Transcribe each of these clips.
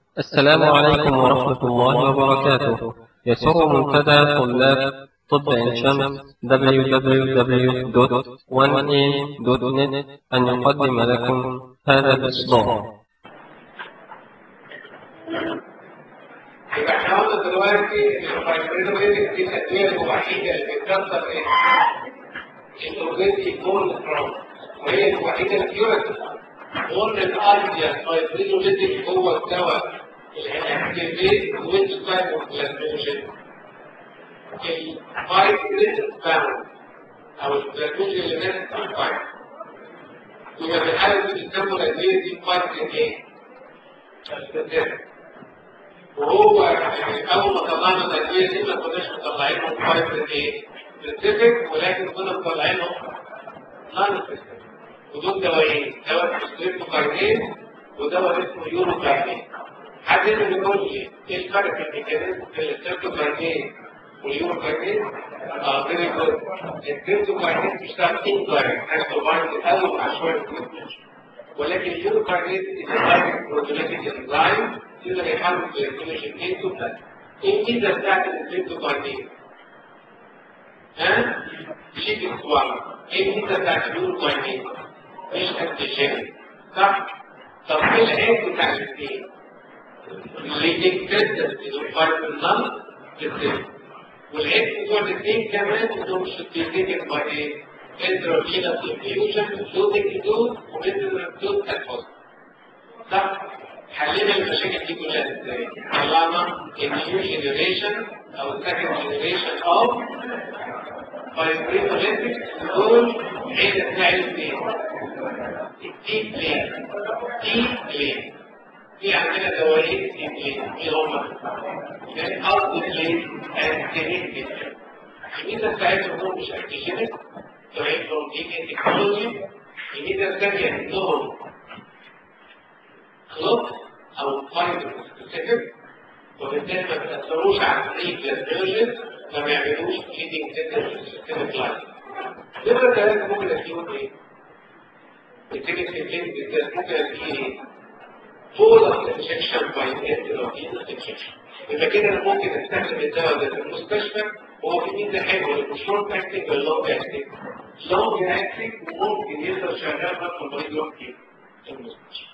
السلام عليكم ورحمة الله وبركاته يسر منتدى طلاب طب عين شمس www.1am.net أن يقدم لكم هذا الإصدار يبقى احنا قلنا دلوقتي الفايبرينوليتك دي الادويه الوحيده اللي بتكسر ايه؟ الاوريدي بورن سترونج وهي الوحيده الكيورتيف قلنا الالجيا فايبرينوليتك هو الدواء اللي هيأكتيفيت ويتش تايب اوف بلازموجين الفايبرين باوند او البلازموجين اللي نازل في الفايبر يبقى في الحاله دي بيسموا الادويه دي فايبرين ايه؟ وهو يعني اول ما طلعنا الادويه دي ما كناش مطلعينهم فايبر ايه؟ سبيسيفيك ولكن كنا مطلعينهم نون سبيسيفيك ودول دوايين دواء اسمه ستريبتوكاينين ودواء اسمه يوروكاينين حد يقدر يقول لي ايه الفرق في الميكانيزم بين الستريبتوكاينين واليوروكاينين؟ اه فيري جود الستريبتوكاينين بيشتغل اندايركت حاجه بايند الاول مع شويه ولكن اليوروكاينين is a direct proteolytic enzyme يقدر يحول الجلوكوجين into blood. ايه الميزه بتاعت الجلوكوجين؟ ها؟ شيك السؤال. ايه الميزه بتاعت الجلوكوجين؟ مش انتيجين صح؟ طب ايه العيب بتاع الاثنين؟ الليدنج تندنس يدخل في النم بالذات. والعيب بتوع الاثنين كمان انهم مش بيتكت باي ايه؟ intravenous infusion including dose ومثل dose الفوز. صح؟ حلينا المشاكل دي كلها ازاي؟ طلعنا النيو جنريشن او السكند جنريشن اوف فايبرينوليتك دول عين اسمها الاثنين التي بلين تي بلين في عندنا دوايين تي بلين ايه هما؟ الارض بلين انتينيك الميزه بتاعتهم هم مش انتيجينيك طريقتهم دي تكنولوجي الميزه الثانيه انهم خلاص او فايبر سبيسيفيك وبالتالي ما بيأثروش على الريجن ما بيعملوش فيدنج سيستم لاين نمرة ثلاثة ممكن أديهم إيه؟ التيكت سيستم بالذات ممكن أديه إيه؟ طول انفكشن باي انتروفين انفكشن يبقى كده أنا ممكن أستخدم الدواء ده في المستشفى وهو في ميزة حلوة الشورت أكتنج ولا لونج أكتنج؟ لونج أكتنج ممكن يفضل شغال فترة المريض يروح فيه في المستشفى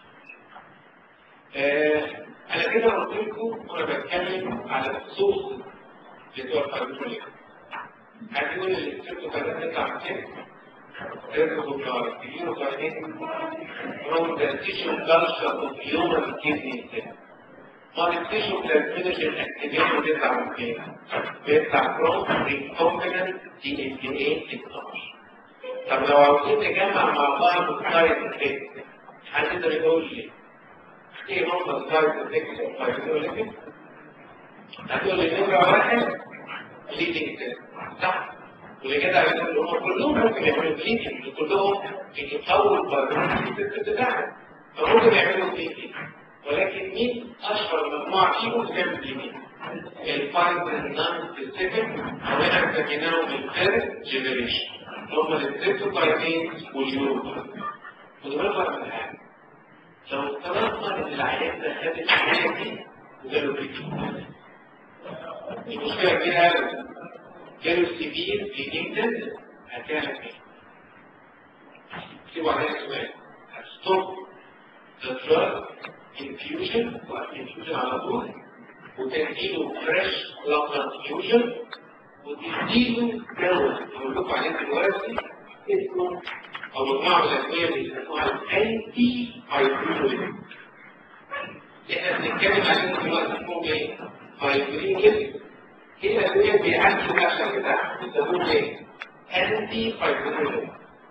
آه انا كده قلت لكم وانا بتكلم على الخصوص بتوع الفايبروليك عايزين نقول الاستريبتو كانت تطلع من كام؟ استريبتو كانت اليورو كانت from the tissue culture of human kidney cell ما التيشو plasminogen activation بيطلع من كام؟ بيطلع from recombinant DNA technology طب لو عاوزين نجمع مع بعض السايد افكت حد يقدر يقول لي ايه هم السايد افكتس اوف فايبروليتيك هتقول لي نمره واحد بليدنج صح واللي كده عايز اقول هم كلهم ممكن يعملوا بليدنج كلهم بيتطور الفايبروليتيك بتاعهم فممكن يعملوا بليدنج ولكن مين اشهر مجموعه فيهم بتعمل بليدنج الفايبر نون سبيسيفيك او احنا سميناهم الثيرد جنريشن هم الستريبتوكاينين واليورو ونرفع من حاجه لو افترضنا ان العيان ده خد الحاجه دي وجاله بريكنج المشكله كبيره قوي جاله سيفير بريكنج هتعمل ايه؟ اكتبوا عليها سؤال هتستوب ذا دراج انفيوجن انفيوجن على طول وتديله فريش بلاد ترانسفيوجن وتديله دواء بقول لكم عليه دلوقتي اسمه او مجموعه من الادويه اللي بيسموها الانتي فايبرينوليتيك احنا بنتكلم عليهم دلوقتي اسمهم ايه؟ فايبرينوليتيك هي الادويه بيعالجوا الاكشن بتاعها بيسموهم ايه؟ انتي فايبرينوليتيك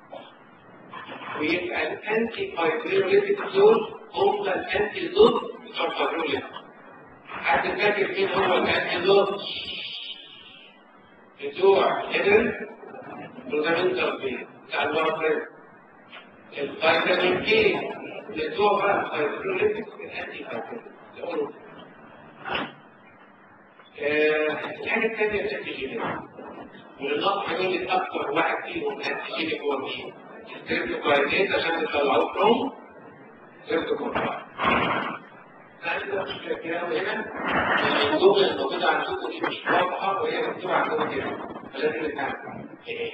ويبقى الانتي فايبرينوليتيك دول هم الانتي ضد بتوع الفايبرينوليتيك حد فاكر مين هو الانتي ضد؟ بتوع هيدن فوندامنتال بين بتاع الوارد الفيتامين كي بتوع بقى الفايبروليتيك الانتي فايبروليتيك الحاجه الثانيه الانتيجينيك والنقص هيقول لي اكثر واحد فيهم انتيجينيك هو مين؟ الستريبتوكاينيز عشان تطلعوه فروم ستريبتوكاينيز كده مشكله كبيره قوي هنا ان الجمله الموجوده عندكم دي مش واضحه وهي مكتوبه عندكم كده فلازم نفهم ايه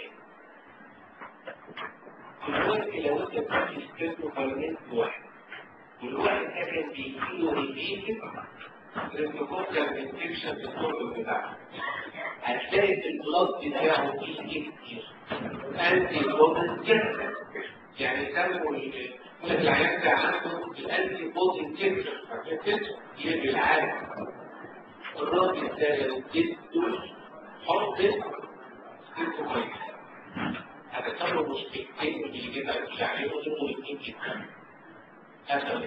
دلوقتي لو انت بتاخد ستيرنو كارنيت واحد والواحد ده كان بيجيله ريبيتد ريبيكوكال انفكشن في الطرق بتاعه هتلاقي في البلاد بتاعه فيه كتير انتي بودي يعني يسموا العيان ده عنده الانتي بودي كتر يجي العالم الراجل ده لو اديته حط اديته كويس هتكمل مشكلتين اللي كده يعني يقولوا الاثنين جدا هذا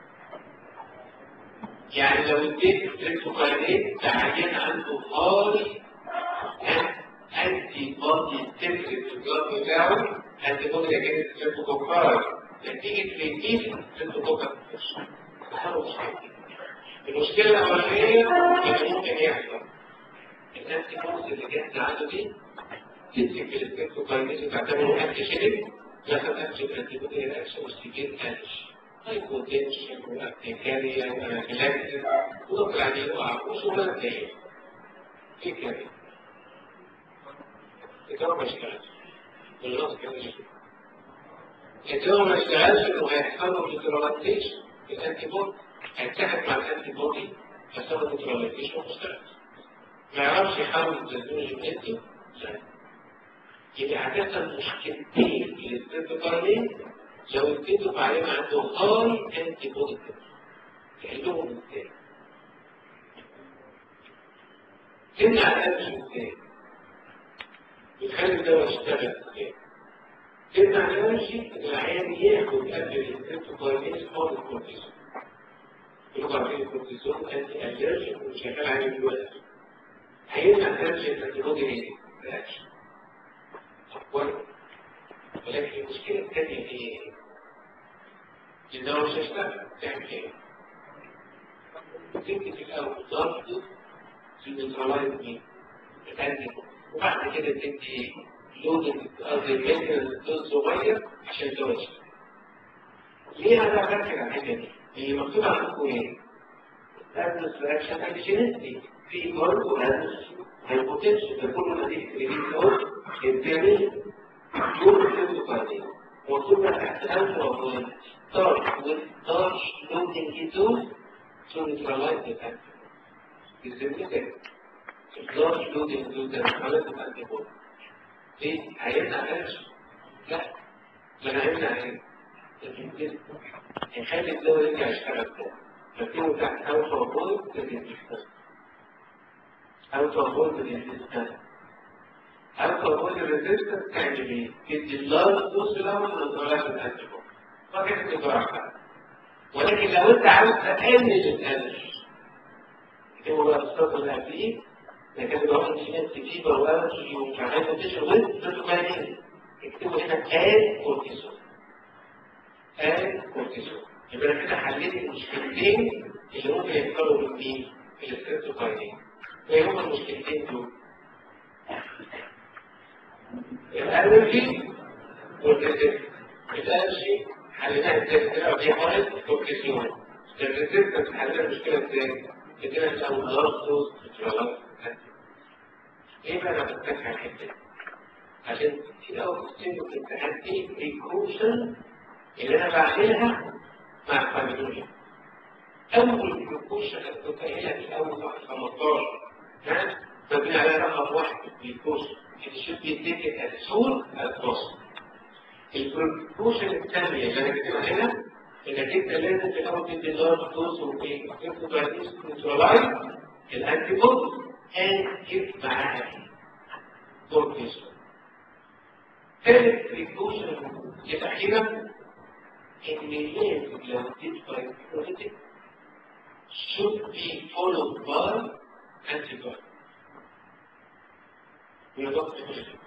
يعني لو اديت تريكوكاينات تعين عنده هاي انتي بودي تمسك في الجلد بتاعه انتي بودي اجينست تريكوكاي نتيجه ريديس تريكوكاي المشكله الاولانيه اللي ممكن يحصل الانتي بودي اللي جت عنده دي تمسك في التريكوكاينات وتعتبره انتي شيلك لكن انتي الانتي بودي رياكشن والسجين انتي هايبوتنشن وارتكاريا وانافيلاكسيس وضغط عليه وعقوش ولا تاني ايه كده؟ الدواء ما اشتغلش بالنص كده الدواء ما اشتغلش انه هيحصل له نيوتراليزيشن الانتي بودي هيتحد مع الانتي بودي هيحصل له نيوتراليزيشن وما اشتغلش ما يعرفش يحاول التزمين الجنسي لا يبقى هتحصل مشكلتين للستيتوكارنين لو اديته بعدين عنده هاي انتي بودي تحلهم ازاي؟ تمنع الالرجي ازاي؟ بتخلي الدواء يشتغل ازاي؟ تمنع الالرجي ان العيان ياخد قبل الانتيبوتيكوينيز او الكورتيزون يبقى عارفين الكورتيزون انتي الرجي وشغال عليه دلوقتي هيمنع الالرجي الانتيبودي ايه؟ رياكشن ولكن المشكلة الثانية هي ايه؟ إنه مش هيشتغل تعمل ايه؟ تبتدي في الأول ضغط في النيوترالايز مين؟ الأنتي وبعد كده تدي لود قصدي المينتنس دوز صغير عشان الدواء يشتغل. ليه أنا بركز على الحاجة دي؟ اللي مكتوب عندكم ايه؟ أدنس رياكشن أنتيجينيستي في برضه أدنس هايبوتنشن ده كله نتيجة ريليز أوف الجميل يوم الفيزيوكاردي مكتوب تحت ألف وضوء start with touch loading dose to neutralize the antibody. Significant. Large loading dose to neutralize the antibody. ايه؟ هيمنع الألرجي؟ لا. ما انا هيمنع ايه؟ هيخلي الدواء يرجع يشتغل تاني. فكتبه تحت ألف وضوء للإنسان. ألف وضوء للإنسان. الكربون الريزيستنس تعمل ايه؟ تدي اللارج دوز الاول ونطلع الانتيبودي فكده تتوقع ولكن لو انت عاوز تقلل الالرجي تكتبوا بقى السطر اللي قبليه ده كان بقى انسيدنت فيبر والرجي وكمان بوتيشن ويز تتوقعين اكتبوا هنا اد كورتيزون اد كورتيزون يبقى انا كده حليت المشكلتين اللي ممكن يحصلوا من مين؟ في الستريبتوكاينين ايه هما المشكلتين دول؟ الالرجي والريزيستنس الالرجي حليناها ازاي كده دي حالة كوكسيون الريزيستنس حلينا المشكلة ازاي ادينا الاول لارسوس اترالات ايه بقى انا بتكلم على الحته دي عشان في اول تستنوا في الامتحان ايه بريكوشن اللي انا بعملها مع الفاميليا اول بريكوشن اللي كنت قايلها في اول صفحه 15 ها مبني على رقم واحد بريكوشن it should be taken as soon as possible. البروبوشن الثانية اللي انا كاتبها هنا انك انت لازم في الاول تدي لارج دوز وتنترالايز الانتي بودي and give معاها كورتيزون. ثالث بريكوشن الأخيرة ان لازم لو اديت بايوتيك should be followed by antibiotic. ويضغط المشكلة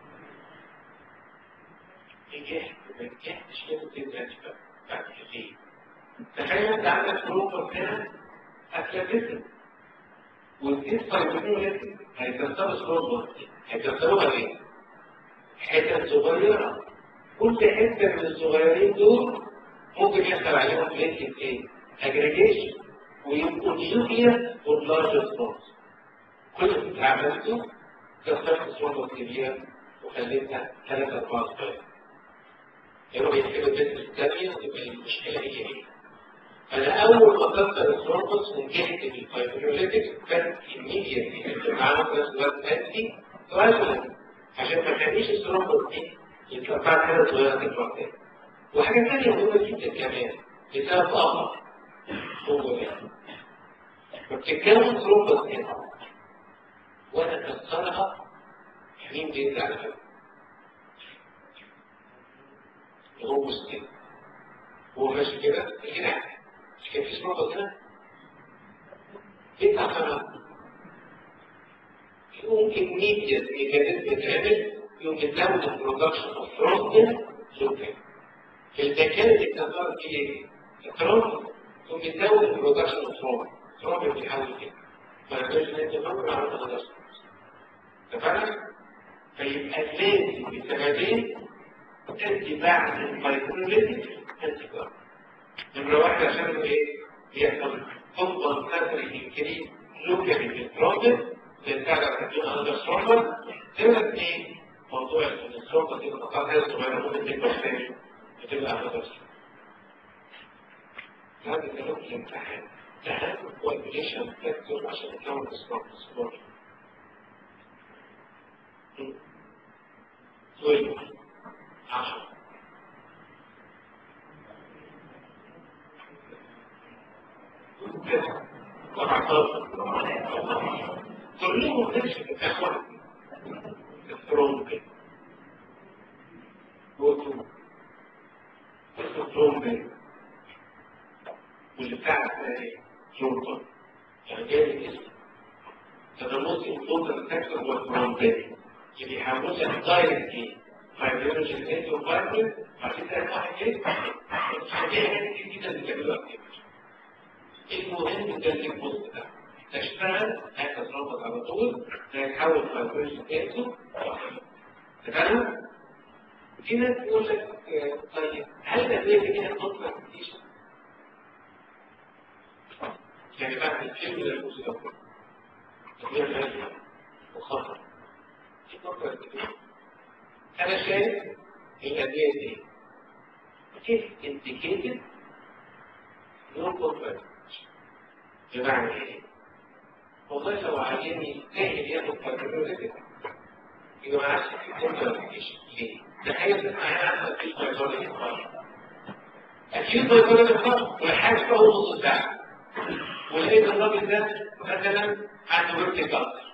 نجحت ما نجحتش لازم تبقى بعد كتير تخيل انت عندك بروفر كده اتلتيزم والكيس فايبرينوليتي هيكسروا الصوره هيكسروها ليه؟ حتت صغيرة كل حتة من الصغيرين دول ممكن يحصل عليهم بليتك ايه؟ اجريجيشن نيوكليا واللارج ثرومبس كل اللي عملته كسرت ثرومبس كبيرة وخليتها ثلاثة أربعة صغيرة يروح يحكيله بنت الثانية تبقى المشكلة هي ايه؟ أنا أول ما كسر الثرومبس ونجحت بالفايبروليتكس كانت immediately اللي معاه في نفس الوقت أنتي راجلا عشان ما تخليش الثرومبس دي يتقطع كده صغيرة تطلع تاني وحاجة تانية مهمة جدا كمان بسبب آخر هو ده فبتتكون ثرومبس هنا وأنا كسرها مين بيرجع لها؟ هو مسلم هو ماشي كده كده مش كان في ثرومبس هنا؟ يطلع كمان ممكن ميديا ميكانيزم يتعمل يوم يزود البرودكشن اوف ثرومبين لوكال في المكان اللي بتظهر فيه الترامب ثم يزود البرودكشن اوف ثرومبين ثرومبين بيحاول كده ما يقدرش ان انت تفكر على البرودكشن اتفقنا؟ فيبقى لازم بسببين تدي بعد الفايبروليتك انتقال نمرة واحد عشان ايه؟ بيحصل تنقل كسر الانكريز لوكالي في الثرومبين ترجع تكون أنظر ثرومبين نمرة اثنين موضوع ان الثرومبين دي تقطع هذه الصغيرة ممكن تكبر تاني وتبقى أنظر هذا كلام في الامتحان أهم كواليفيكيشن فاكتور عشان تكون الثرومبين طيب عشرة كلهم نفس الأخوة الثرومبين وتو الثرومبين واللي بتاعت جورتون يعني جاي الاسم تدرس الفوتر الفاكتور هو الثرومبين اللي بيحولوا لك دايركتلي فايبرولوجي الانتي وفايبرين بعدين تلاقي واحد ايه حاجات كتير جدا بتعملوها كتير المهم ده اللي البوست ده تشتغل هتتربط على طول هيتحول فايبرولوجي الانتي تمام في ناس تقول لك طيب هل الادويه دي كده بتطلع كتير يعني بعد الفيلم ده الموسيقى تقول لك وخطر أنا شايف الأدوية دي كيف indicated no comfort بمعنى إيه؟ والله لو عايزني سهل ياخد فايبروليتك يبقى ما عادش في كونفرتيشن ليه؟ تخيل تسمع عنها في فايبروليتك أكيد فايبروليتك خلاص والحاجة فيها نص ساعة ولقيت الراجل ده مثلا عنده ورك كالتر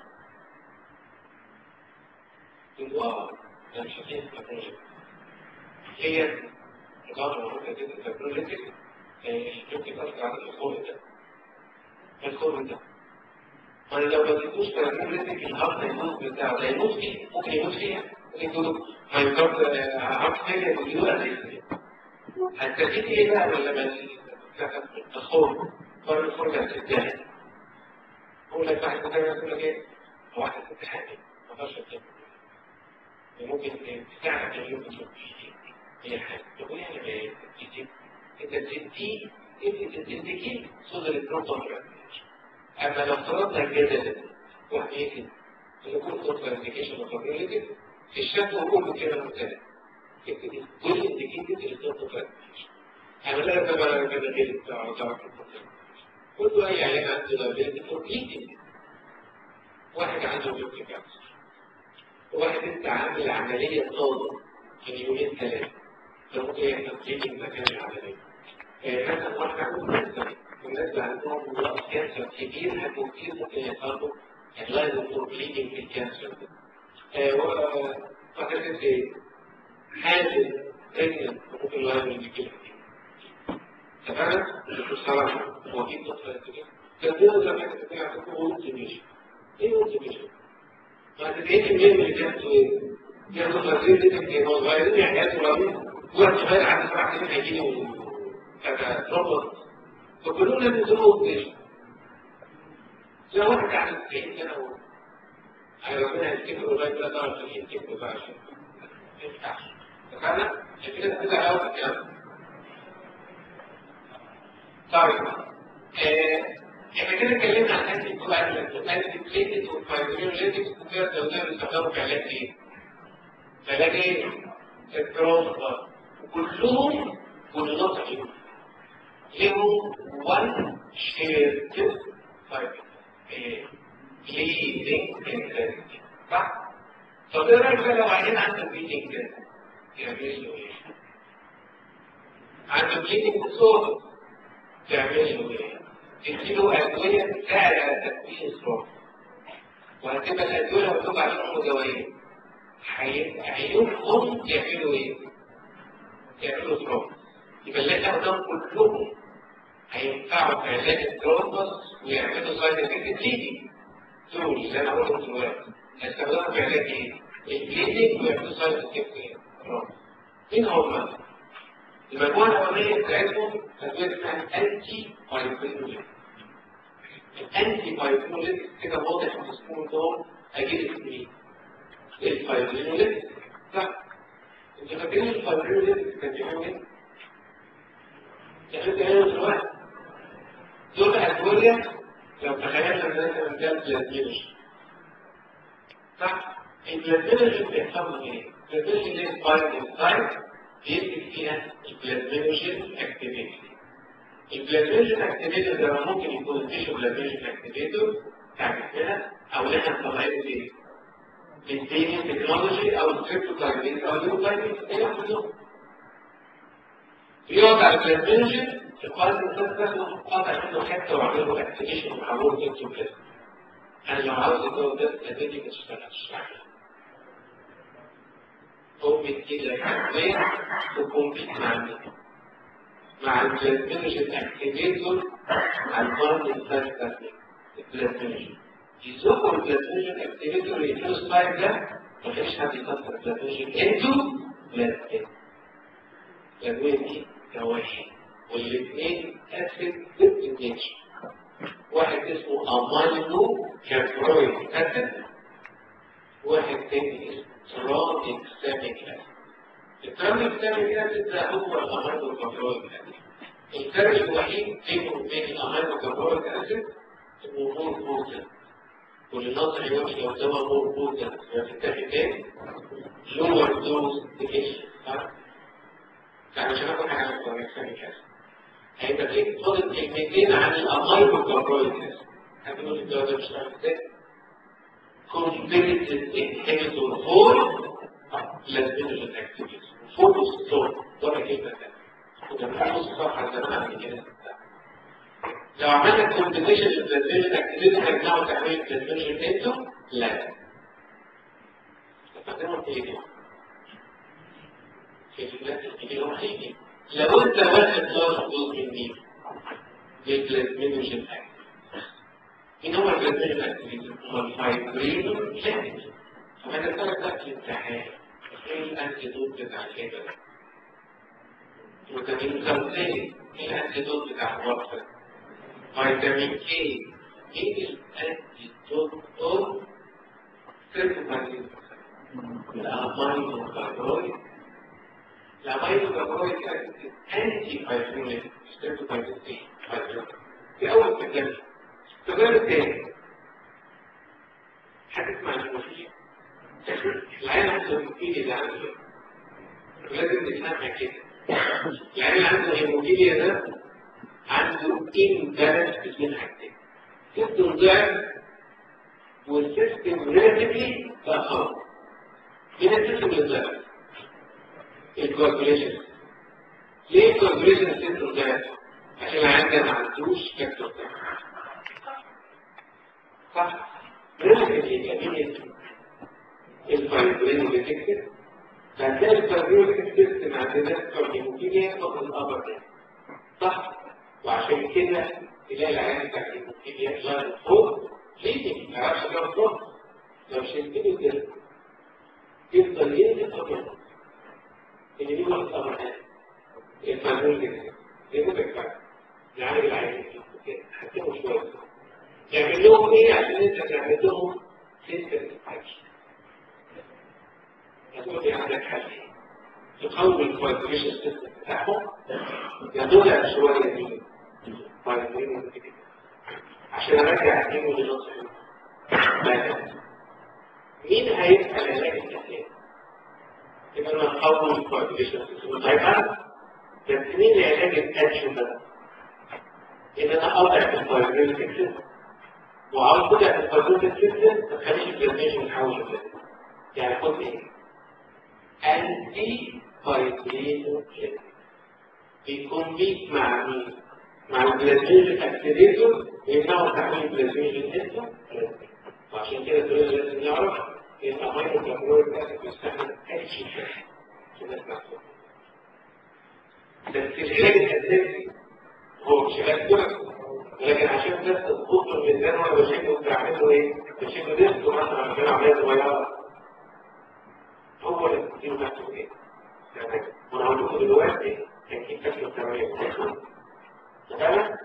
واو ده مش هتنفع هي إدارة مهمة جدا تكنولوجيا ممكن تأثر على الخور ده الخور ده فأنا لو ما تدوش تكنولوجيا الهارت هيموت بتاعه ده يموت فيه ممكن يموت فيها ممكن تقول هيموت هارت فيلير ويجيله أساسي هتستفيد إيه بقى ولا ما الخور قرر الخور ده هتستاهل يقول لك واحد كده يقول لك إيه واحد ست حاجة ما اقدرش أتكلم ممكن تساعد اليوم هي حاجة تقول يعني تجيب انت تدي انت تديكي صدر البروتون اما لو افترضنا كده واحد يمكن يكون كونتر انديكيشن اوف في الشكل كله كده مختلف كل انديكيتد الكونتر انا لا اتبع كده غير بتاع تعرف كله اي عيان عنده لابيلتي فور واحد عنده بيوتي كانسر واحد انت عامل عملية طازة في يومين ثلاثة فممكن يحصل بليدنج مكان العملية مثلا واحد عنده كانسر والناس اللي عندهم ضغط كانسر كبير هتكون كتير ممكن يحصلوا لازم تكون بليدنج في الكانسر ده واحد انت حاجة تانية ممكن لازم يجيب تمام؟ بصراحة هو دي النقطة كده كان ده حاجة تبقى تكون اوبتيميشن ايه اوبتيميشن؟ بعد 90% من الناس ياخد غسيل لتك صغيرين يعني ياخد رابط واحد صغير عنده سبع سنين هيجي له كذا ربط فكلهم لازم يسموا اوبتيشن لو واحد عنده 90 سنة و على ربنا يفتكر لغاية لا تعرف ان يفتكر بقى عشان ما ينفعش فعلا كده كده اول الكلام طيب احنا كده كده اتكلمنا عن انتي كواجلانت والانتي بليتد والفايبرينوليتكس وكده الدولة بيستخدموا في علاج ايه؟ في علاج ايه؟ التروما كلهم كلهم صحيحين لهم one shared fiber bleeding intensity صح؟ طب ايه رايك بقى لو عيان عنده bleeding كده؟ يعمل له ايه؟ عنده bleeding disorder تعمل له ايه؟ تديله ادويه تساعد على تكوين الصوت وهتبقى الادويه مكتوب عليهم مدويه عيونهم يعملوا ايه؟ يعملوا صوت يبقى اللي احنا قدام كلهم هينفعوا في علاج الترومبس ويعملوا سايد افكت بليدنج دول اللي انا قلتهم دلوقتي هيستخدموا في علاج ايه؟ البليدنج ويعملوا سايد افكت ترومبس مين هم؟ المجموعه الاولانيه بتاعتهم ادويه اسمها انتي بايبرينوليت الانتي بايبرينوليت كده واضح في الاسبوع ده هيجي لك مين؟ الفايبرينوليت صح؟ انتوا فاكرين الفايبرينوليت كان بيعمل ايه؟ يعني كلام دلوقتي دول أدوية لو تخيلنا مثلا ده بلازمينوجين صح؟ البلازمينوجين بيحصل ايه؟ البلازمينوجين ليه سبايك سايت بيمسك فيها البلازمينوجين اكتيفيتي البلازمينوجين اكتيفيتور ده ممكن يكون التيشو بلازمينوجين اكتيفيتور بتاع كده او اللي احنا مطلعينه ايه؟ بالدينيا تكنولوجي او الكريبتوكاينيز او اليوكاينيز ايه كلهم يقعد على البلازمينوجين القلب المسدس قاطع منه حته وعامل له اكتيفيشن وحوله انتو بلازما انا لو عاوز الجو ده الاداه ما تشتغلش هو بيديلك ادويه وكومبيت مع مين؟ مع البلازمينوجين اكتيفيتور على القلب المسدس البلازمينوجين يزقوا البلازمينوجين اكتيفيتور يقفلوا السبايك ده مفيش حد يكسر البلازمينوجين انتو بلازما الادويه دي كواحد والاثنين اسيد ضد النيتشر واحد اسمه امينو كابرويك اسيد واحد تاني اسمه ترانكساميك اسيد الترانكساميك اسيد ده هو الامينو كابرويك اسيد الفرق الوحيد بينه وبين الامينو كابرويك اسيد انه مور بوتن والنظر يمشي لو ده مور بوتن يفتح تاني لور دوز ديكيشن يعني عشان اخد حاجه الترانكساميك اسيد هيبقى في فاضل كلمتين عن الامينو كابرويك اسيد هتقول الجواب ده مش عارف ازاي competitive inhibitor for plasminogen activity فوكس زون ولا كلمة تانية وده بنص صفحة زمان عن كده لو عملنا كومبيتيشن للبلازمينوجين اكتيفيتي هيمنعوا تحويل البلازمينوجين انتو لا استخدموا في ايه؟ في البلاد الكبيرة وحيدين لو انت واخد لارج دوز من مين؟ للبلازمينوجين اكتيفيتي مين هو البلازمينوجين اكتيفيتي؟ هو الفايبرين لاكتيفيتي فما تقدر تاكل الامتحان ايه الانتيدوت بتاع كده؟ فيتامين كالسيوم ايه الانتيدوت بتاع الوقت؟ فيتامين كي ايه الانتيدوت اوف سيرفوفايتين؟ الامينو كابرويد الامينو كابرويد انتي فايبرينوليك سيرفوفايتين ايه؟ فايبرينوليك في اول كتاب الكتاب الثاني هتسمع المفيد العين عنده هيموفيليا ده عنده لازم نفهمها كده العين عنده هيموفيليا ده عنده امبالانس بين حاجتين سيستم ضعف والسيستم ريلاتيفلي ضعف مين السيستم اللي ضعف؟ الكوagulation ليه الكوagulation السيستم ضعف؟ عشان العين ده ما عندوش فاكتور صح؟ ريلاتيفلي يعني الفايبرين بتكتب فهتلاقي الفايبرين سيستم عندنا كارنيموكينيا فوق الأبر ده صح وعشان كده تلاقي العيان بتاع الكارنيموكينيا لا فوق ليه ما يعرفش كام فوق لو شلتله كده يفضل ينزل أبر اللي هو الأبر ده الفايبرين بتكتب ايه ممكن يعني العيان كده حتى مش شوية يعمل لهم ايه عشان انت تعمل لهم سيستم اكشن هتقول لي عندك حل تقوي الفايبريشن سيستم بتاعهم يدل شويه دي عشان ارجع الدين لنص لا مين هيبقى العلاج الاساسي؟ ان انا اقوي الكورديشن سيستم هيبقى بس مين العلاج الادشن ده؟ ان انا اضعف الفايبريتك سيستم وعاوز تضعف الفايبريتك سيستم ما تخليش البلازميشن يتحول لكده يعني خد ايه؟ انتي فايبريتك سيستم بيكون بيك مع مين؟ مع البلازميشن اكتيفيتور ويمنعوا تحويل البلازميشن سيستم وعشان كده كلنا لازم نعرف ان الامينو كلورايد اسيد بيستخدم اي شيء في الناس نفسها بس العلاج الاساسي هو مش علاج كده ولكن عشان بس تظبط الميزان وانا بشيله بتعمله ايه؟ بشيله ديسك مثلا عشان عمليه صغيره هو اللي بتديله نفسه ايه؟ تمام وانا هقول لكم دلوقتي تركيب شكل التمارين تمام؟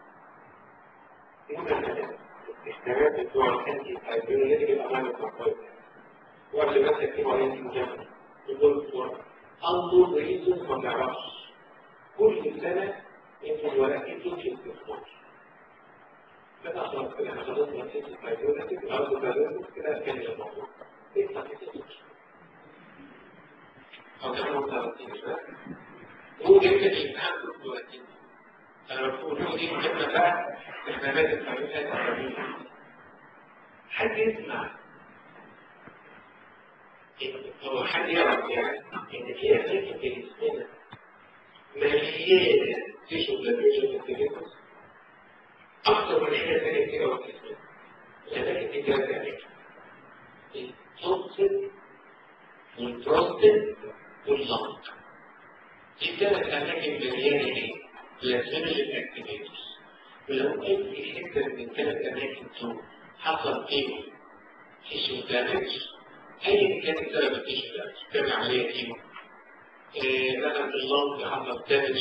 الاستعمال بتوع الانتي فايبرينيتك الامام الكويس وقبل ما تكتبوا عليه في مجمع يقول فور انظر ريزون ما تعرفش كل سنة انت الورق دي تمشي استثمار كده خلاص كده احنا خلصنا الانتي فايبرينيتك الارض فايبرينيتك كده كان الموضوع ايه او كده متعرفين هو جاي لك الامتحان دلوقتي انا بقول له دي مهمه بقى احنا لازم نعملها حد يسمع هو حد يعرف يعني ان في اماكن في الاسلام مليانه تيشو بلازميشن اكتيفيتيز اكثر من حاجه ثانيه كتير قوي في الاسلام الاماكن دي ثلاث اماكن التوكسين والبروستين واللنج دي ثلاث اماكن مليانه ايه؟ بلازميشن اكتيفيتيز ولو اي حته من ثلاث اماكن دول حصل فيه تيشو دامج ايا كان سبب التيشو دامج كان عمليه كيمو مثلا في اللنج حصل دامج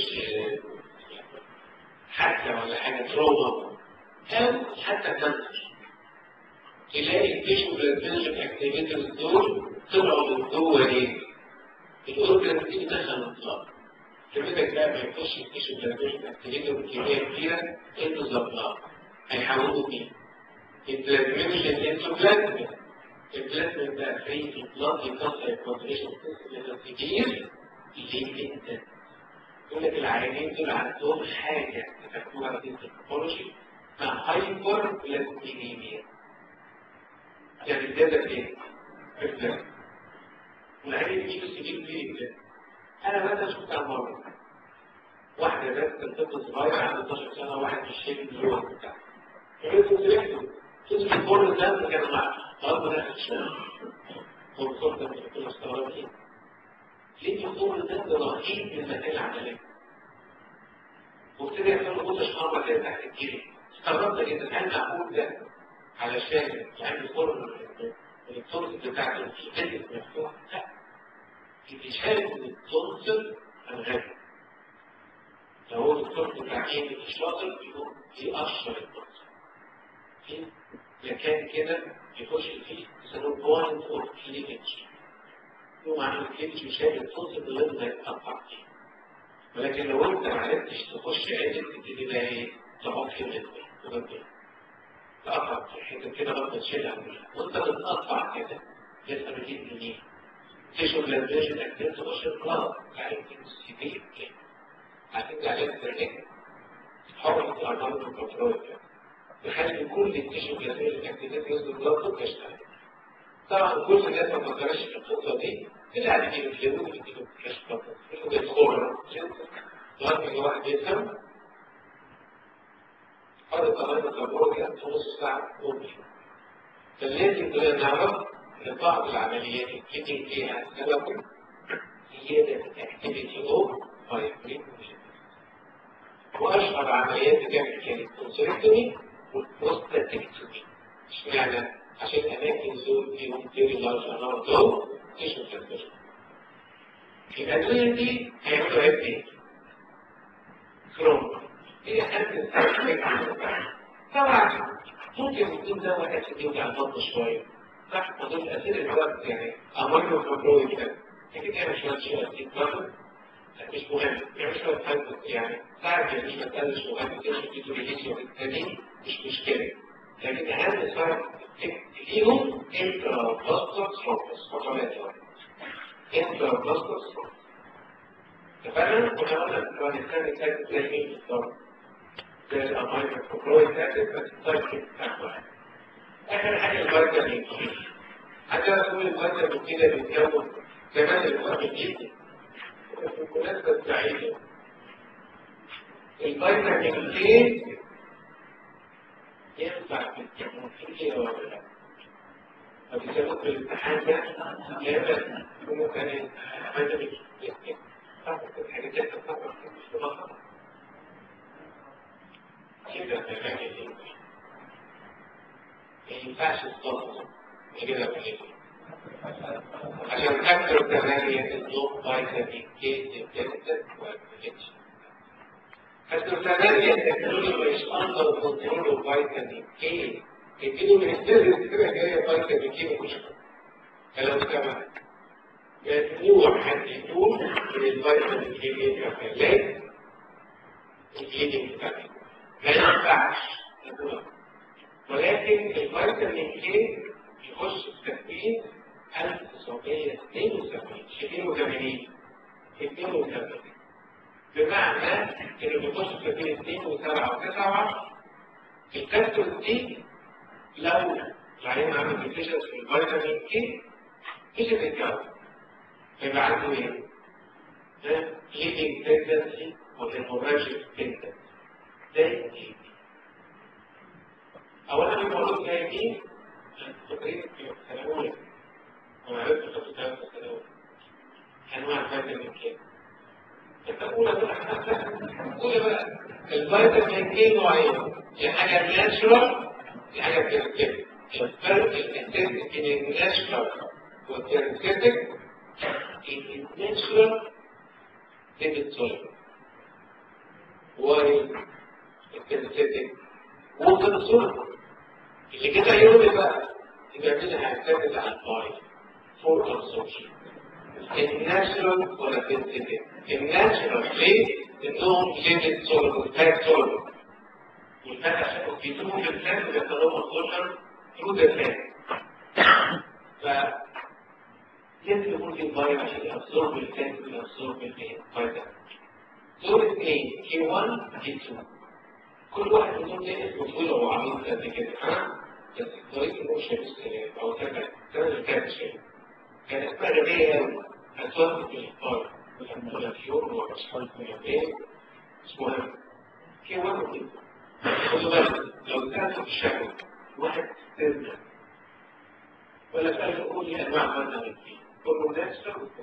حتى ولا حاجه تروما او حتى كانسر تلاقي التيشو بلازميشن اكتيفيتيز دول طلعوا من جوه ايه؟ الاورجن دي دخلوا الضغط كميتك بقى ما يخش التيشو بلازميشن اكتيفيتيز بكميه كبيره انتو الضغط هيحولوا مين؟ البلازميشن انتو بلازمين البلازمين بقى فري في البلاد يكسر الكونتريشن سيستم كتير ليه جدا يقول لك العيانين دول عندهم حاجه مكتوبه في الباثولوجي مع هايبر بلازمينيميا يعني زياده ايه؟ البلازمين والعيان يجيله سبيل كبير انا مثلا شفتها مره واحده بس كان طفل صغير عنده 12 سنه واحد في الشيء المليون بتاعه تدري كل ده كان مع رب ده الشام وبصوت ده كنت مستغرب ايه ليه يقول ده رهيب من المكان العمليه وابتدي يحصل له بوتش مرة كده تحت الجيل استغربت جدا هل معقول ده علشان يعني يقول التورس بتاعته مش جدد مفتوح لا الإشهاد من التورس الغالي لو هو التورس بتاع ايه مش شاطر يقوم يقشر التورس في مكان كده يخش فيه يسموه بوينت اوف كليفج يقوم عامل كليفج وشايل التورس من غير ما يتقطع فيه ولكن لو انت ما عرفتش تخش عدل تبتدي بقى ايه تحط كلمه تبدل تقطع في حته كده برضه تشيلها وانت بتقطع كده لسه بتجيب منين تشرب لازم اكتر تخش الكلاس يعني سيبيه كده هتبدا عليها ترجع حركه الارقام الكنترول تخلي كل التشرب لازم اكتيفيتي يوصل الكلاس وتشتغل طبعا كل الناس ما فكرش في الخطه دي اللي قاعد يجيبوا يجيبوا يجيبوا كاش بطل يجيبوا يدخلوا لغايه ما واحد يفهم هذا التغير التجربي كان في نص ساعه ممكن فلازم كلنا نعرف ان بعض العمليات الكيتنج فيها سبب زياده اكتيفيتي او فايبرين واشهر عمليات بتعمل كانت كونسركتومي والبروستاتكتومي اشمعنى؟ عشان اماكن دول فيهم فيري لارج اماونت اوف تيشو كانسر الادويه دي هيعملوا عيب ايه؟ كروم هي أنت طبعا ممكن يكون دواء أسيد يوجع البطن شوية صح وضيف أسيد الوقت يعني أمر كنترول كده لكن يعمل شوية شوية أسيد برضه مش مهم يعمل شوية فايدة يعني ساعد يعني مش مسألة مش مهم تمشي في توريليسيا وبالتالي مش مشكلة لكن أهم سايد ليهم انترا بلاستر ثرومبس فقط انترا بلاستر ثرومبس فعلا كنا قلنا لو هنتكلم نتكلم زي مين بالظبط زي الامينو كوبرويد اسيد بس السايكل بتاعها اخر حاجه الفيتامين كي حتى تقول الفيتامين كي ده بيتكون كمان الفيتامين كي في المناسبه السعيده الفيتامين كي ينفع في الكيمياء ولا لا؟ فبيسموه في الامتحان ده يا اما ممكن فيتامين كي كده ما ينفعش تصدق كده عشان تكتر كمان يتطلب فيتامين كي تبتدت ومتجدش كتر كمان يتكلم مش اندر كنترول فيتامين كي يديله من السيرفس كده جايه فيتامين كي مش كلام كمان ممنوع حد يقول ان الفيتامين كي يبقى علاج الجيني بتاعته ما ينفعش ولكن الفيتامين كي يخش في تكوين 1972 82 82 بمعنى انه بيخش في تكوين 2 و7 و9 الكبسول دي لو العيان عامل ديفيشنس في الفيتامين كي مش هتتكون يبقى عنده ايه؟ ليدنج تندنسي وهيموراجيك تندنسي زي ايه؟ اولا بقول زي مين؟ فاكرين في السنه الاولى انا عرفت في السنه الاولى انواع الفيتامين كي السنه الاولى الاولى بقى الفيتامين كي نوعين يا حاجه ناتشورال يا حاجه ثيرابيوتيك الفرق الاساسي بين الناتشورال والثيرابيوتيك in natural lipid soluble while السنتيتك water soluble اللي كده يقول بقى يبقى مين هيعتمد على الباي فور absorption الناتشرال ولا السنتيتك الناتشرال ليه؟ انهم lipid soluble fat soluble والفات عشان بيدوهم الفات ويخلوهم absorption through the fat ف لازم يكون في الفاير عشان يابسورب الفات ويابسورب الفيتامين دول اثنين كي 1 كي 2 كل واحد منهم ده اسمه طويل وعميق قد كده ها بس طريقه الموشن او كذا كذا الكاتشن كان اسمها غبيه قوي هتوقف في الفاير والفيور واصحاب الفيتامين اسمها كي 1 وكي 2 خدوا بالك لو كانت في الشكل واحد ترجع ولا سأل قول لي أنواع فيتامين كي كل الناس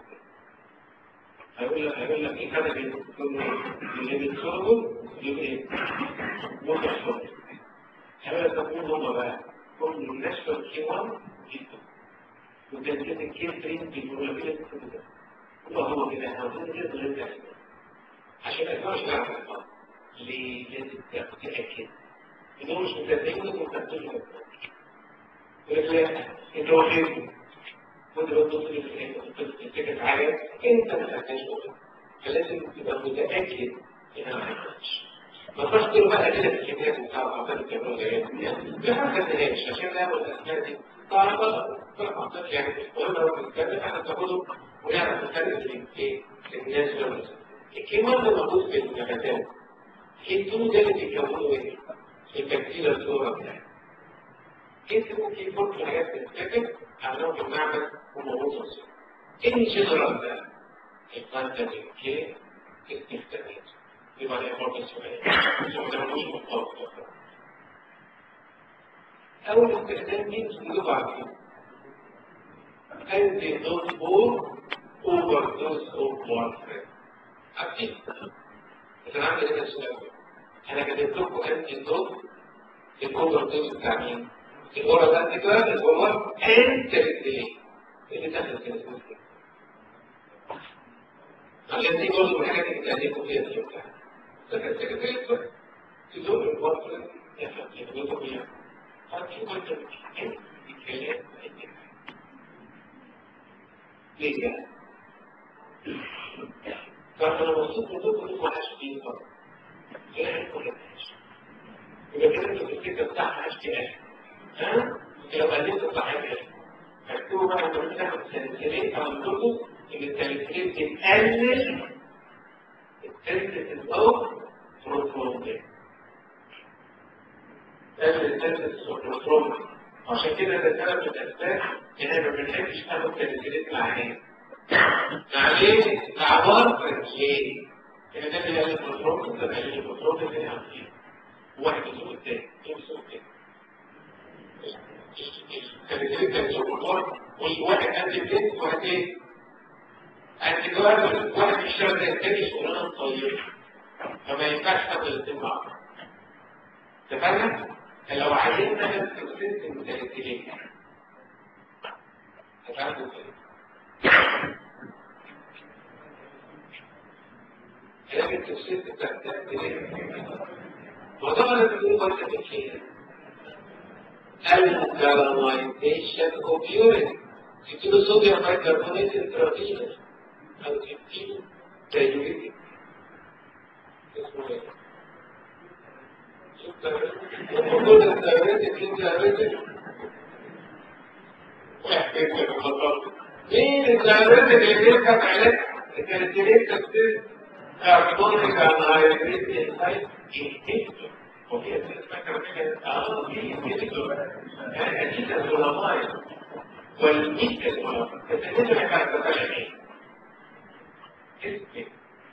هيقول لك هيقول لك ايه فرق بين اللي بيتصرفوا دول ايه؟ متحصل هيقول لك تقول هم بقى كل الناس في كي 1 كي 2 وتنتهي الكي 3 بيقولوا كده كده هو هو كده احنا عاوزين كده غير ده عشان ما ينفعش نعرف ليه لازم تتاكد انهم مش مصدقين انكم تاكدوا يقول لك لا انت واخدني وانت لو تصل التكت عالية انت ما خدتهاش فلازم تبقى متأكد انها ما خدتهاش ما تروحش تقول بقى كده في الكتاب بتاع العقاد الكبيرة جاية لا ما خدتهاش عشان لا ياخد الاسماء دي طبعا طبعا طبعا يعني المهم لو بنتكلم احنا تاخده ونعرف الفرق بين ايه الناس والناس الكيمان ده موجود في النباتات الكيتون ده اللي بيكونوا ايه؟ البكتيريا الفلورا بتاعتها كيف ممكن يكون في حاجات بتتكتب عملوه في المعمل وموجود ان جنرال ده الفانتازي كي استخدامات يبقى ده برضه سؤال سؤال مش مطلوب أول استخدام مين اللغة عارفين أنتي دوز بور أوفر دوز أوف وارفرين عارفين بس أنا عندي هنا سؤال أنا كتبت لكم أنتي دوز الأوفر دوز بتاع مين؟ الأورا ده أنت كده اللي هو أنت الاثنين اللي دخل كده اسمه كده عشان دي برضه من الحاجات اللي بتأديكم فيها في الامتحان لكن السكرتير تزور الوصل يفهم يفهم فيها ففي وقت الكلام ليه كده؟ فأنا مبسوط من دول كلهم ما حدش فيه فرق. لا كل حاجة. يبقى كده انت بتفتكر السكه بتاعها اتش تي ال ها لو قللت الضحيه فاكتبوا بقى لما بتاخد ساليسيليت او الدوكو ان الساليسيليت بتقلل التنسيتيف اوف بروترومبين قلل التنسيتيف اوف بروترومبين عشان كده ده سبب من الاسباب ان احنا ما بنحبش ناخد ساليسيليت مع عين مع ليه؟ مع بارفر ليه؟ ان ده اللي قلل البروترومبين ده قلل البروترومبين اللي عارفين واحد يسوق التاني يسوق التاني كانت كان سوبر والواحد قد الجنس واحد ايه؟ قد الواحد واحد يشتغل زي التاني شغلانه طويله فما ينفعش تاخد الاثنين مع بعض اتفقنا؟ لو عايزين ناخد السيستم زي التاني هتعرفوا ازاي؟ لكن السيستم بتاع التاني وطبعا بتقول قد تفكير الكارامايزيشن اوف يورين تديله صوديوم بايكربونات انترافينوس او تديله دايوريتك اسمه ايه؟ المفروض الدايوريتك انترافينوس مين الدايوريتك اللي بيركب علاج الكالسيليت تكتير كاربونيك انهايدريت انسايد انهيبتور وهي تتذكر اه في انهيبتور اكيد الظلماء والميت الظلماء التنين اللي كانت تتكلم ايه؟ اسمه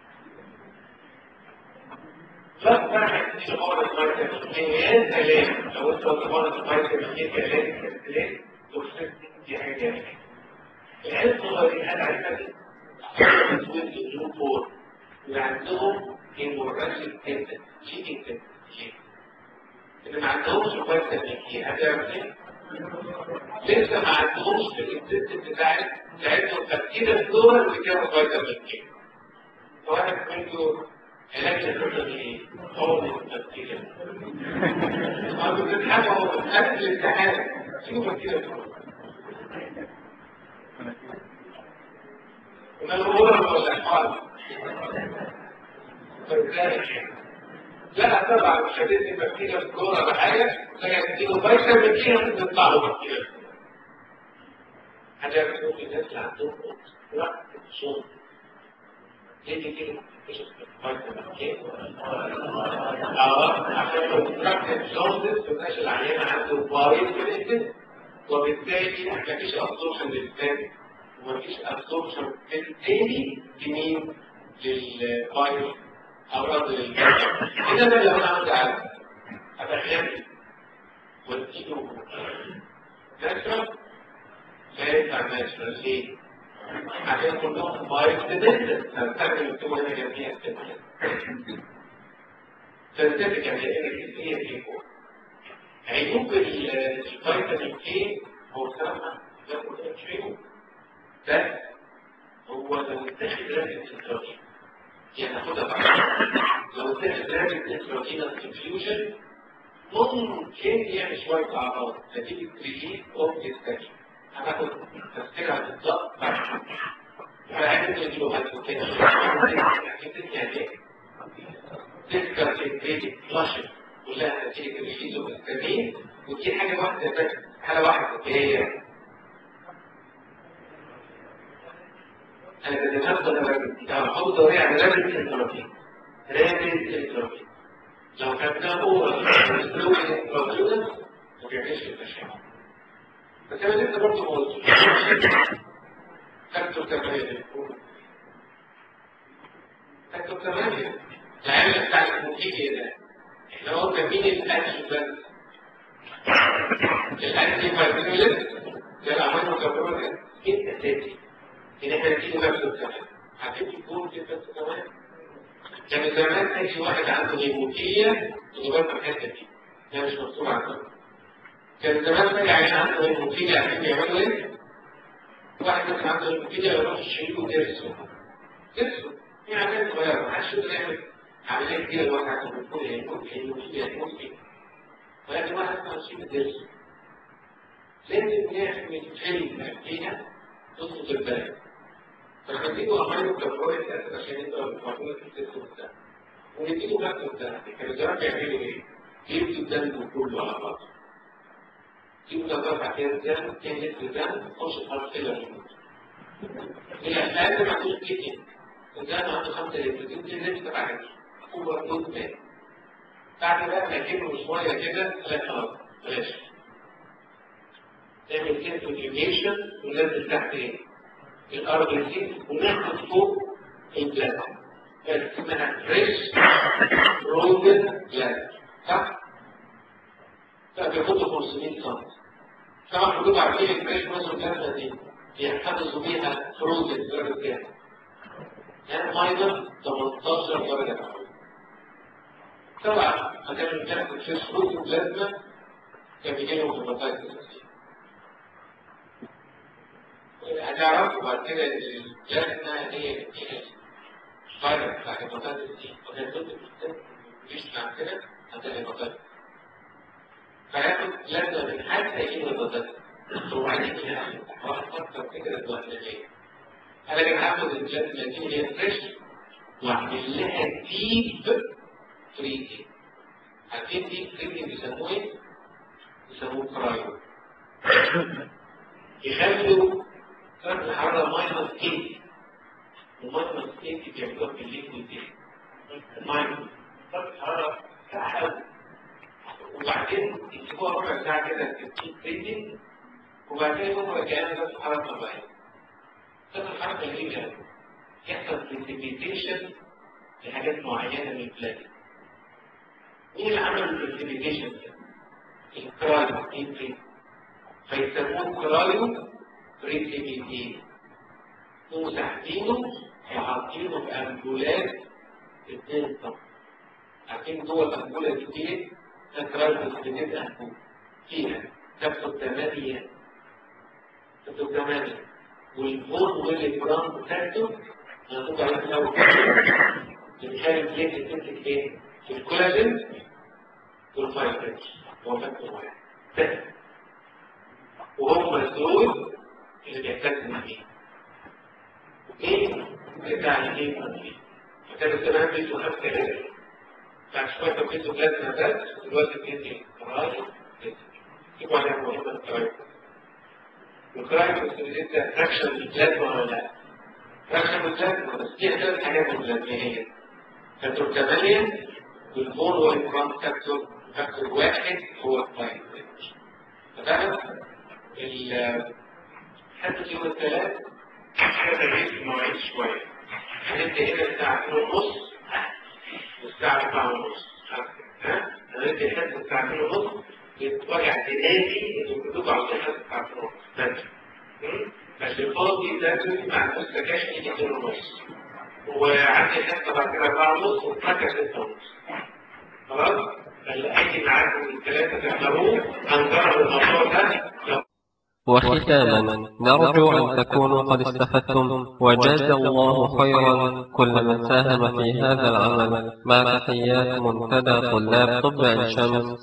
لا تعمل في غرض فيتامين ايه سلام لو انت غرض فيتامين ايه سلام سلام توصل دي حاجه جميله العيال الصغيرين هل عرفت تسويق الجلوكور اللي عندهم هيموراجيك تندن شيتنج تندن اللي ما عندهمش فيتامين ايه هتعمل ايه؟ لسه ما عندهمش في السيستم بتاعت بتاعتهم تركيز الدول اللي كانوا فيتامين ايه فواحد منكم علاج الفيتامين ايه؟ هو التركيز ما بتتحمل قبل الامتحان شوف كده من الغرر والإحفاظ فلذلك لا طبعا مش هتدي بكتيريا في الجوره بحاجه لكن تديله فيتامين كده تطلع له بكتيريا حاجه بتقول الناس اللي عندهم وقت الشغل ليه كده اه عشان لو تركب جوزس الناس العيانه عنده بايظ في الانتاج وبالتالي مفيش ابسوربشن للثاني ومفيش ابسوربشن بالتالي لمين؟ للفايروس او رد للفايروس اذا انا لو انا عندي عدد ابقى واديله ناتشرال لا ينفع ناتشرال ليه؟ عشان كلهم فايروس ديبندنت فبستخدم الكتابه هنا جنبيها التنفيذ سنتفك يعني ايه هي الكيكو عيوب الفيتامين كي هو بصراحه ده مش عيوب ده هو لو اتخذ رابط انتراجين يعني ناخدها بعد لو اتخذ رابط انتراجين انفيوجن ممكن يعمل شويه اعراض نتيجه ريليف اوف ديستاكشن هناخد تفسيرها بالظبط بعد فعندنا له هايبوتنشن يعني ايه؟ تذكر في فلاشر كلها نتيجه ريليز اوف ديستاكشن ودي حاجه واحده بس حاجه واحده هي انا كتبت لما هحط ضريع على رابط الكتروني رابط الكتروني لو كتبنا هو اسلوب الكتروني ما بيعملش التشابه بس انا لسه برضه ما قلتش كتبت كمان كتبت كمان العامل بتاع الموسيقى ده احنا قلنا مين الانتي بس الانتي فايبريلس ده العمل مكبره ايه اساسي ان احنا نديله نفسه كمان هتدي تكون في بس كمان كان زمان اي واحد عنده هيموفيليا يبقى الحته دي ده مش مكتوب عنده كان زمان اي عيان عنده هيموفيليا عارفين يعملوا ايه؟ واحد مثلا عنده هيموفيليا يروح يشيله ضرسه ضرسه في عمليه صغيره ما حدش يقدر يعمل عمليه كبيره لواحد عنده هيموفيليا هيموفيليا ولكن واحد ما يشيل ضرسه لازم نعمل فيلم فيها تظبط البلد فخليته عملوا كفاية أساس عشان يقدر يفعلوا في السيستم بتاعه ونديله نفسه بتاعه كانوا زمان بيعملوا إيه؟ يبدو الدم كله على بعضه يبدأ ترفع كده الدم تاني لتر الدم تخش الحرف كده يموت هي الأقل ما عندوش كتير الدم عنده خمسة لتر تدي لتر عادي هو موت مات بعد بقى ما يجيبه شوية كده لا خلاص بلاش تعمل سنترفيوجيشن وننزل تحت ايه؟ الار بي سي وناخد فوق البلازما اسمها فريش روزن بلازما صح؟ فبياخدوا 500 سم طبعا حدود عارفين الفريش روزن بلازما دي بيحتفظوا بيها فروزن درجة كام؟ يعني ماينس 18 درجة مئوية طبعا هتعمل تاخد فريش روزن بلازما كان بيجي لهم هيباتايتس هتعرفوا بعد كده الجنة هي الفايروس بتاع الهيباتيتس دي وهي ضد مش مع كده هتلاقي هيباتيتس فياخد لازمة من حتى يجيب هيباتيتس وبعدين يعني واحد فكر كده دلوقتي ليه انا كان هاخد الجنة دي هي فريش واعمل لها ديب فريزنج عارفين ديب فريزنج بيسموه ايه؟ بيسموه كرايو يخلوا درجة الحرارة ماينس 8 وماينس 8 بيعملوها في الليكويد دي ماينس درجة الحرارة ساعة قوي وبعدين يسيبوها ربع ساعة كده تبقى فريزنج وبعدين يقوموا كأن درجة الحرارة طبيعية درجة الحرارة غريبة قوي يحصل بريسيبيتيشن لحاجات معينة من البلاد مين اللي عمل البريسيبيتيشن ده؟ الكرايو ايه فيسموه كرايو بريسيبيتين ومساحبينه وحاطينه في أنبولات اتنين طن عارفين جوه الأنبولة دي ايه؟ تكرار بريسيبيتين أنبول فيها كبسة ثمانية كبسة ثمانية والفون والجرام بتاعته هنقول عليه في الأول بنخلي البليت تمسك ايه؟ في الكولاجين والفايبرين هو فاكتور واحد بس وهم الدول اللي بيحتاجوا فيه ايه بتاع الايه فكان الزمان بيته خمسة لتر بعد شوية بيته بلازما بس دلوقتي بيدي كراي يبقى عليها مهمة الكراي الكراي بس بيدي فراكشن البلازما ولا لا فراكشن البلازما بس دي ثلاث حاجات البلازمية فاكتور 8 والفون والجرام فاكتور فاكتور واحد هو الكراي تمام الحد يوم الثلاث حاجة تغيير في المواعيد شوية هنبدأ هنا الساعة 2 ونص والساعة 4 ونص ها؟ هنبدأ الحد الساعة 2 ونص وجع دماغي انتوا كلكم عاوزين حد الساعة 2 ونص بس فاللي فاضي ده مع المستكاش يجي 2 ونص وعندي حته بعد كده 4 ونص وفاكر 6 ونص خلاص؟ فاللي هيجي معاكم الثلاثة تحضروه هنجرب الموضوع ده وختاما نرجو أن تكونوا قد استفدتم وجاز الله خيرا كل من ساهم في هذا العمل مع تحيات منتدى طلاب طب عين شمس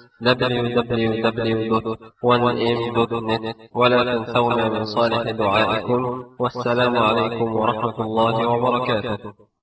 www.1m.net ولا تنسونا من صالح دعائكم والسلام عليكم ورحمة الله وبركاته